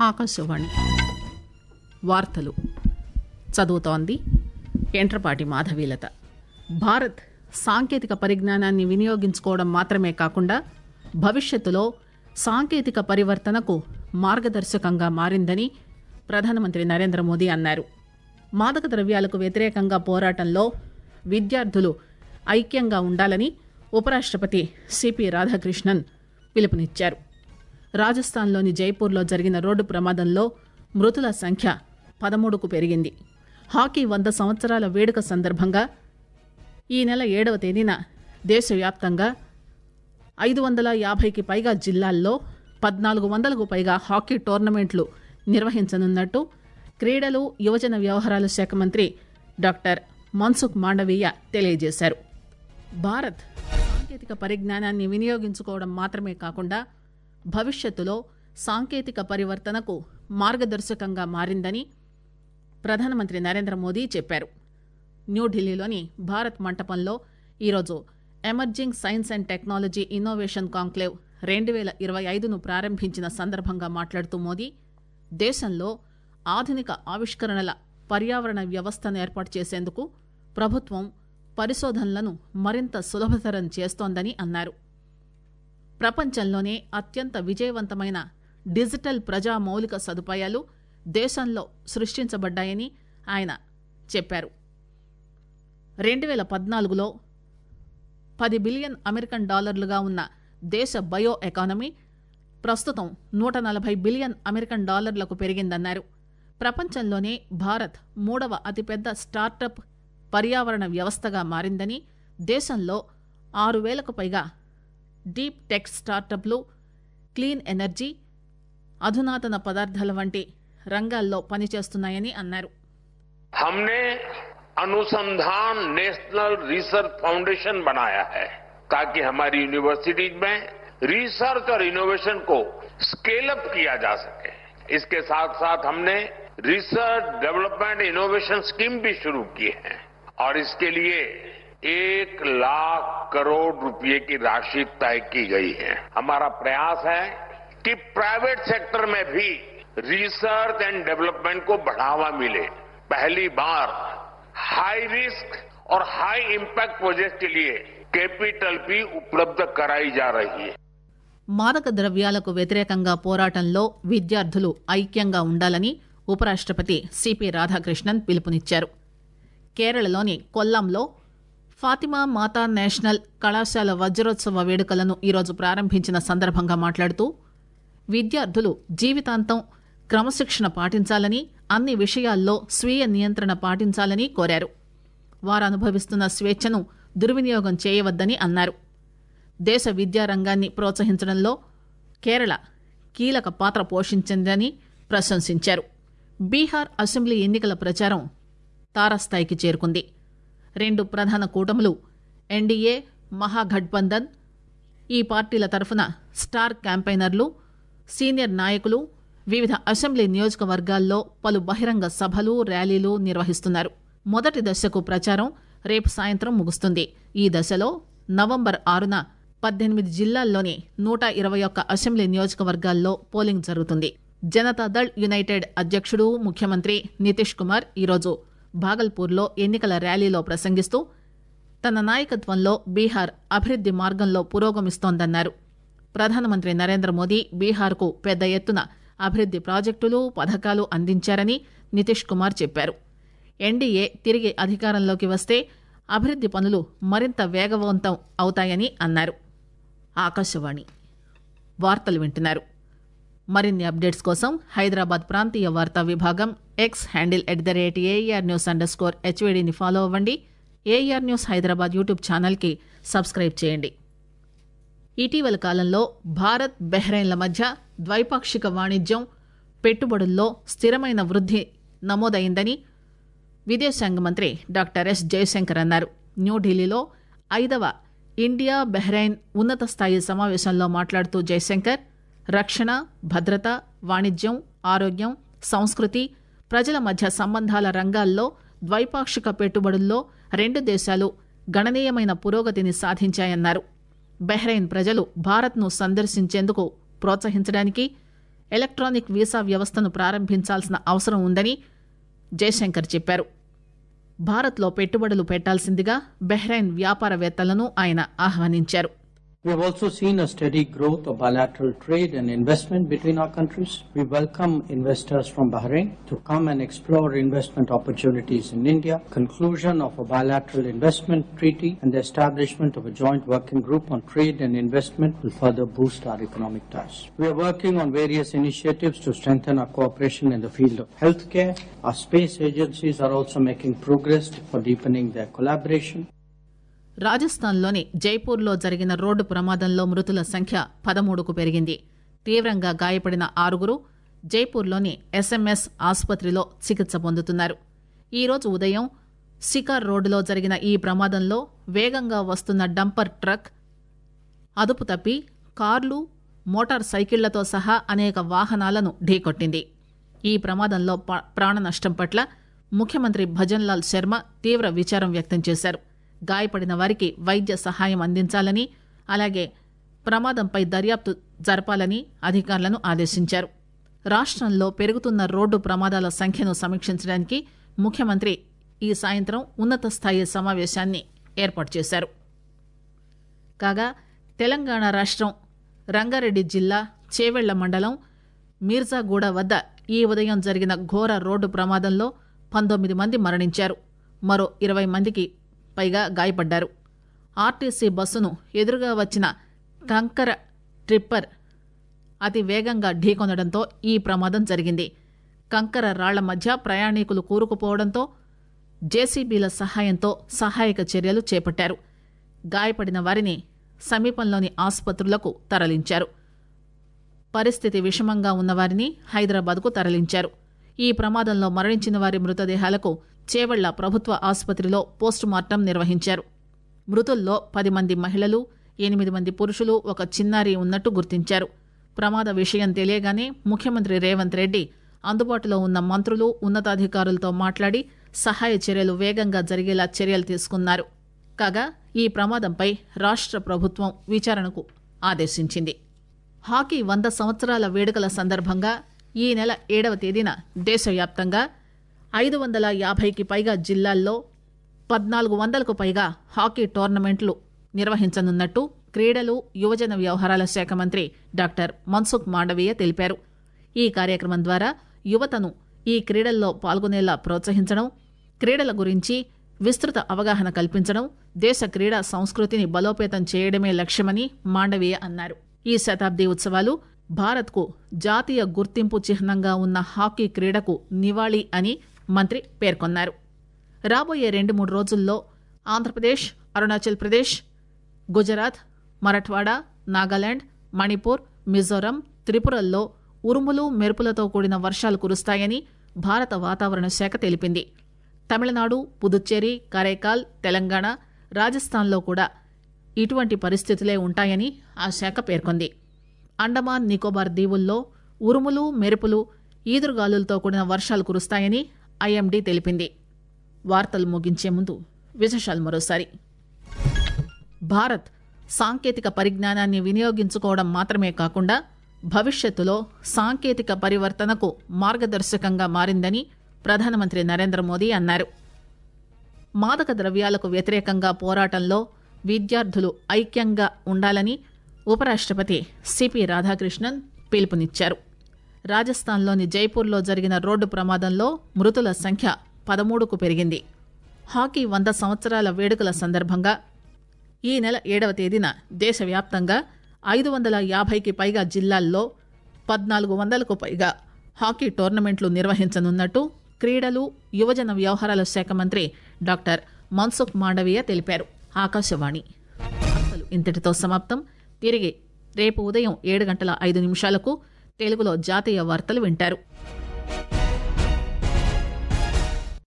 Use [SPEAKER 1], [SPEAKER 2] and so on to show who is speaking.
[SPEAKER 1] ఆకాశవాణి వార్తలు చదువుతోంది ఎంట్రపాటి మాధవీలత భారత్ సాంకేతిక పరిజ్ఞానాన్ని వినియోగించుకోవడం మాత్రమే కాకుండా భవిష్యత్తులో సాంకేతిక పరివర్తనకు మార్గదర్శకంగా మారిందని ప్రధానమంత్రి నరేంద్ర మోదీ అన్నారు మాదక ద్రవ్యాలకు వ్యతిరేకంగా పోరాటంలో విద్యార్థులు ఐక్యంగా ఉండాలని ఉపరాష్టపతి సిపి రాధాకృష్ణన్ పిలుపునిచ్చారు రాజస్థాన్లోని జైపూర్లో జరిగిన రోడ్డు ప్రమాదంలో మృతుల సంఖ్య పదమూడుకు పెరిగింది హాకీ వంద సంవత్సరాల వేడుక సందర్భంగా ఈ నెల ఏడవ తేదీన దేశవ్యాప్తంగా ఐదు వందల యాభైకి పైగా జిల్లాల్లో పద్నాలుగు వందలకు పైగా హాకీ టోర్నమెంట్లు నిర్వహించనున్నట్టు క్రీడలు యువజన వ్యవహారాల శాఖ మంత్రి డాక్టర్ మన్సుఖ్ మాండవీయ తెలియజేశారు భారత్ సాంకేతిక పరిజ్ఞానాన్ని వినియోగించుకోవడం మాత్రమే కాకుండా భవిష్యత్తులో సాంకేతిక పరివర్తనకు మార్గదర్శకంగా మారిందని ప్రధానమంత్రి నరేంద్ర మోదీ చెప్పారు న్యూఢిల్లీలోని భారత్ మంటపంలో ఈరోజు emerging science and technology innovation conclave రెండు వేల ఇరవై ఐదును ప్రారంభించిన సందర్భంగా మాట్లాడుతూ మోదీ దేశంలో ఆధునిక ఆవిష్కరణల పర్యావరణ వ్యవస్థను ఏర్పాటు చేసేందుకు ప్రభుత్వం పరిశోధనలను మరింత సులభతరం చేస్తోందని అన్నారు ప్రపంచంలోనే అత్యంత విజయవంతమైన డిజిటల్ ప్రజా మౌలిక సదుపాయాలు దేశంలో సృష్టించబడ్డాయని ఆయన చెప్పారు రెండు వేల పద్నాలుగులో పది బిలియన్ అమెరికన్ డాలర్లుగా ఉన్న దేశ బయో ఎకానమీ ప్రస్తుతం నూట నలభై బిలియన్ అమెరికన్ డాలర్లకు పెరిగిందన్నారు ప్రపంచంలోనే భారత్ మూడవ అతిపెద్ద స్టార్టప్ పర్యావరణ వ్యవస్థగా మారిందని దేశంలో ఆరు వేలకు పైగా డీప్ టెక్ స్టార్టప్లు క్లీన్ ఎనర్జీ అధునాతన పదార్థాల వంటి రంగాల్లో పనిచేస్తున్నాయని అన్నారు
[SPEAKER 2] हमने अनुसंधान नेशनल रिसर्च फाउंडेशन बनाया है ताकि हमारी यूनिवर्सिटीज में रिसर्च और इनोवेशन को स्केल अप किया जा सके इसके साथ साथ हमने रिसर्च डेवलपमेंट इनोवेशन स्कीम भी शुरू की है और इसके लिए एक लाख करोड़ रुपए की राशि तय की गई है हमारा प्रयास है कि प्राइवेट सेक्टर में भी रिसर्च एंड डेवलपमेंट को बढ़ावा मिले पहली बार हाई रिस्क और हाई इम्पैक्ट प्रोजेक्ट के लिए कैपिटल भी उपलब्ध कराई जा रही है
[SPEAKER 1] మాదక ద్రవ్యాలకు వ్యతిరేకంగా పోరాటంలో విద్యార్థులు ఐక్యంగా ఉండాలని ఉపరాష్టపతి సిపి రాధాకృష్ణన్ పిలుపునిచ్చారు కేరళలోని కొల్లాంలో ఫాతిమా మాతా నేషనల్ కళాశాల వజ్రోత్సవ వేడుకలను ఈరోజు ప్రారంభించిన సందర్భంగా మాట్లాడుతూ విద్యార్థులు జీవితాంతం క్రమశిక్షణ పాటించాలని అన్ని విషయాల్లో స్వీయ నియంత్రణ పాటించాలని కోరారు వారు అనుభవిస్తున్న స్వేచ్ఛను దుర్వినియోగం చేయవద్దని అన్నారు దేశ విద్యారంగాన్ని ప్రోత్సహించడంలో కేరళ కీలక పాత్ర పోషించిందని ప్రశంసించారు బీహార్ అసెంబ్లీ ఎన్నికల ప్రచారం తారాస్థాయికి చేరుకుంది రెండు ప్రధాన కూటములు ఎన్డీఏ మహాగఠబంధన్ ఈ పార్టీల తరఫున స్టార్ క్యాంపెయినర్లు సీనియర్ నాయకులు వివిధ అసెంబ్లీ నియోజకవర్గాల్లో పలు బహిరంగ సభలు ర్యాలీలు నిర్వహిస్తున్నారు మొదటి దశకు ప్రచారం రేపు సాయంత్రం ముగుస్తుంది ఈ దశలో నవంబర్ ఆరున పద్దెనిమిది జిల్లాల్లోని నూట ఇరవై ఒక్క అసెంబ్లీ నియోజకవర్గాల్లో పోలింగ్ జరుగుతుంది జనతాదళ్ యునైటెడ్ అధ్యక్షుడు ముఖ్యమంత్రి నితీష్ కుమార్ ఈరోజు భాగల్పూర్లో ఎన్నికల ర్యాలీలో ప్రసంగిస్తూ తన నాయకత్వంలో బీహార్ అభివృద్ది మార్గంలో పురోగమిస్తోందన్నారు ప్రధానమంత్రి నరేంద్ర మోదీ బీహార్కు పెద్ద ఎత్తున అభివృద్ది ప్రాజెక్టులు పథకాలు అందించారని నితీష్ కుమార్ చెప్పారు ఎన్డీఏ తిరిగి అధికారంలోకి వస్తే అభివృద్ది పనులు మరింత వేగవంతం అవుతాయని అన్నారు ఆకాశవాణి వార్తలు వింటున్నారు మరిన్ని అప్డేట్స్ కోసం హైదరాబాద్ ప్రాంతీయ వార్తా విభాగం X handle at the rate AR news underscore హెచ్వీడీని ఫాలో అవ్వండి ఏఆర్ న్యూస్ హైదరాబాద్ యూట్యూబ్ ఛానల్కి సబ్స్క్రైబ్ చేయండి ఇటీవల కాలంలో భారత్ బెహ్రెయిన్ల మధ్య ద్వైపాక్షిక వాణిజ్యం పెట్టుబడుల్లో స్థిరమైన వృద్ధి నమోదైందని విదేశాంగ మంత్రి డాక్టర్ ఎస్ జయశంకర్ అన్నారు న్యూఢిల్లీలో ఐదవ ఇండియా బెహ్రెయిన్ ఉన్నత స్థాయి సమావేశంలో మాట్లాడుతూ జయశంకర్ రక్షణ భద్రత వాణిజ్యం ఆరోగ్యం సంస్కృతి ప్రజల మధ్య సంబంధాల రంగాల్లో ద్వైపాక్షిక పెట్టుబడుల్లో రెండు దేశాలు గణనీయమైన పురోగతిని సాధించాయన్నారు బెహ్రెయిన్ ప్రజలు భారత్ను సందర్శించేందుకు ప్రోత్సహించడానికి ఎలక్ట్రానిక్ వీసా వ్యవస్థను ప్రారంభించాల్సిన అవసరం ఉందని జయశంకర్ చెప్పారు భారత్లో పెట్టుబడులు పెట్టాల్సిందిగా బెహ్రెయిన్ వ్యాపారవేత్తలను ఆయన ఆహ్వానించారు
[SPEAKER 3] We have also seen a steady growth of bilateral trade and investment between our countries. We welcome investors from Bahrain to come and explore investment opportunities in India, conclusion of a bilateral investment treaty, and the establishment of a joint working group on trade and investment will further boost our economic ties. We are working on various initiatives to strengthen our cooperation in the field of healthcare. Our space agencies are also making progress for deepening their collaboration.
[SPEAKER 1] రాజస్థాన్లోని జైపూర్లో జరిగిన road ప్రమాదంలో మృతుల సంఖ్య పదమూడుకు పెరిగింది తీవ్రంగా గాయపడిన ఆరుగురు జైపూర్లోని SMS ఆసుపత్రిలో చికిత్స పొందుతున్నారు ఈరోజు ఉదయం సికార్ రోడ్డులో జరిగిన ఈ ప్రమాదంలో వేగంగా వస్తున్న డంపర్ ట్రక్ అదుపు తప్పి కార్లు మోటార్ సైకిళ్లతో సహా అనేక వాహనాలను ఢీకొట్టింది ఈ ప్రమాదంలో ప- ప్రాణ నష్టం పట్ల ముఖ్యమంత్రి భజన్లాల్ శర్మ తీవ్ర విచారం వ్యక్తం చేశారు గాయపడిన వారికి వైద్య సహాయం అందించాలని అలాగే ప్రమాదంపై దర్యాప్తు జరపాలని అధికారులను ఆదేశించారు రాష్ట్రంలో పెరుగుతున్న రోడ్డు ప్రమాదాల సంఖ్యను సమీక్షించడానికి ముఖ్యమంత్రి ఈ సాయంత్రం ఉన్నత స్థాయి సమావేశాన్ని ఏర్పాటు చేశారు కాగా తెలంగాణ రాష్ట్రం రంగారెడ్డి జిల్లా చేవెళ్ల మండలం మీర్జాగూడ వద్ద ఈ ఉదయం జరిగిన ఘోర రోడ్డు ప్రమాదంలో పంతొమ్మిది మంది మరణించారు మరో ఇరవై మందికి పైగా గాయపడ్డారు ఆర్టీసీ బస్సును ఎదురుగా వచ్చిన కంకర ట్రిప్పర్ అతి వేగంగా ఢీకొనడంతో ఈ ప్రమాదం జరిగింది కంకర రాళ్ల మధ్య ప్రయాణికులు కూరుకుపోవడంతో జేసీబీల సహాయంతో సహాయక చర్యలు చేపట్టారు గాయపడిన వారిని సమీపంలోని ఆసుపత్రులకు తరలించారు పరిస్థితి విషమంగా ఉన్నవారిని హైదరాబాద్కు తరలించారు ఈ ప్రమాదంలో మరణించిన వారి మృతదేహాలకు చేవెళ్ల ప్రభుత్వ ఆసుపత్రిలో పోస్టుమార్టం నిర్వహించారు మృతుల్లో పది మంది మహిళలు ఎనిమిది మంది పురుషులు ఒక చిన్నారి ఉన్నట్టు గుర్తించారు ప్రమాద విషయం తెలియగానే ముఖ్యమంత్రి రేవంత్ రెడ్డి అందుబాటులో ఉన్న మంత్రులు ఉన్నతాధికారులతో మాట్లాడి సహాయ చర్యలు వేగంగా జరిగేలా చర్యలు తీసుకున్నారు కాగా ఈ ప్రమాదంపై రాష్ట్ర ప్రభుత్వం విచారణకు ఆదేశించింది హాకీ వంద సంవత్సరాల వేడుకల సందర్భంగా ఈ నెల ఏడవ తేదీన దేశవ్యాప్తంగా ఐదు వందల యాభైకి పైగా జిల్లాల్లో పద్నాలుగు వందలకు పైగా హాకీ టోర్నమెంట్లు నిర్వహించనున్నట్టు క్రీడలు యువజన వ్యవహారాల శాఖ మంత్రి డాక్టర్ మన్సుఖ్ మాండవీయ తెలిపారు ఈ కార్యక్రమం ద్వారా యువతను ఈ క్రీడల్లో పాల్గొనేలా ప్రోత్సహించడం క్రీడల గురించి విస్తృత అవగాహన కల్పించడం దేశ క్రీడా సంస్కృతిని బలోపేతం చేయడమే లక్ష్యమని మాండవీయ అన్నారు ఈ శతాబ్ది ఉత్సవాలు భారత్కు జాతీయ గుర్తింపు చిహ్నంగా ఉన్న హాకీ క్రీడకు నివాళి అని మంత్రి పేర్కొన్నారు రాబోయే రెండు మూడు రోజుల్లో ఆంధ్రప్రదేశ్ అరుణాచల్ ప్రదేశ్ గుజరాత్ మరఠ్వాడా నాగాలాండ్ మణిపూర్ మిజోరం త్రిపురల్లో ఉరుములు మెరుపులతో కూడిన వర్షాలు కురుస్తాయని భారత వాతావరణ శాఖ తెలిపింది తమిళనాడు పుదుచ్చేరి కరైకాల్ తెలంగాణ రాజస్థాన్లో కూడా ఇటువంటి పరిస్థితులే ఉంటాయని ఆ శాఖ పేర్కొంది అండమాన్ నికోబార్ దీవుల్లో ఉరుములు మెరుపులు ఈదురుగాలులతో కూడిన వర్షాలు కురుస్తాయని ఐఎండీ తెలిపింది వార్తలు ముగించే ముందు విశేషాలు మరోసారి భారత్ సాంకేతిక పరిజ్ఞానాన్ని వినియోగించుకోవడం మాత్రమే కాకుండా భవిష్యత్తులో సాంకేతిక పరివర్తనకు మార్గదర్శకంగా మారిందని ప్రధానమంత్రి నరేంద్ర మోదీ అన్నారు మాదక ద్రవ్యాలకు వ్యతిరేకంగా పోరాటంలో విద్యార్థులు ఐక్యంగా ఉండాలని ఉపరాష్ట్రపతి సిపి రాధాకృష్ణన్ పిలుపునిచ్చారు రాజస్థాన్లోని జైపూర్లో జరిగిన రోడ్డు ప్రమాదంలో మృతుల సంఖ్య పదమూడుకు పెరిగింది హాకీ వంద సంవత్సరాల వేడుకల సందర్భంగా ఈ నెల ఏడవ తేదీన దేశవ్యాప్తంగా ఐదు వందల యాభైకి పైగా జిల్లాల్లో పద్నాలుగు వందలకు పైగా హాకీ టోర్నమెంట్లు నిర్వహించనున్నట్టు క్రీడలు యువజన వ్యవహారాల శాఖ మంత్రి డాక్టర్ మన్సుఖ్ మాండవీయ తెలిపారు ఆకాశవాణి వార్తలు ఇంతటితో సమాప్తం తిరిగి రేపు ఉదయం ఏడు గంటల ఐదు నిమిషాలకు తెలుగులో జాతీయ వార్తలు వింటారు